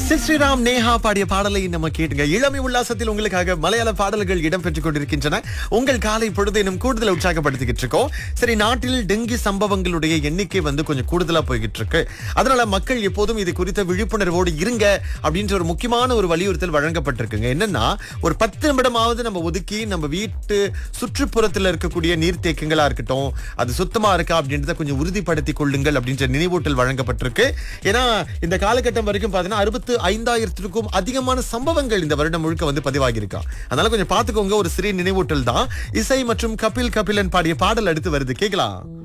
சித் ஸ்ரீராம் நேஹா பாடிய பாடலை நம்ம கேட்டுங்க இளமை உல்லாசத்தில் உங்களுக்காக மலையாள பாடல்கள் இடம்பெற்றுக் கொண்டிருக்கின்றன உங்கள் காலை பொழுதேனும் கூடுதல் உற்சாகப்படுத்திக்கிட்டு இருக்கோம் சரி நாட்டில் டெங்கி சம்பவங்களுடைய எண்ணிக்கை வந்து கொஞ்சம் கூடுதலா போய்கிட்டு இருக்கு அதனால மக்கள் எப்போதும் இது குறித்த விழிப்புணர்வோடு இருங்க அப்படின்ற ஒரு முக்கியமான ஒரு வலியுறுத்தல் வழங்கப்பட்டிருக்குங்க என்னன்னா ஒரு பத்து நிமிடமாவது நம்ம ஒதுக்கி நம்ம வீட்டு சுற்றுப்புறத்துல இருக்கக்கூடிய நீர்த்தேக்கங்களா இருக்கட்டும் அது சுத்தமா இருக்கா அப்படின்றத கொஞ்சம் உறுதிப்படுத்திக் கொள்ளுங்கள் அப்படின்ற நினைவூட்டல் வழங்கப்பட்டிருக்கு ஏன்னா இந்த காலகட்டம் வரைக்கும் பாத்தீங்கன்னா அறுபத்து ஐந்தாயிரத்திற்கும் அதிகமான சம்பவங்கள் இந்த வருடம் முழுக்க வந்து பதிவாகி இருக்கா அதனால கொஞ்சம் பாத்துக்கோங்க ஒரு சிறிய நினைவூட்டல் தான் இசை மற்றும் கபில் கபிலன் பாடிய பாடல் அடுத்து வருது கேக்கலாம்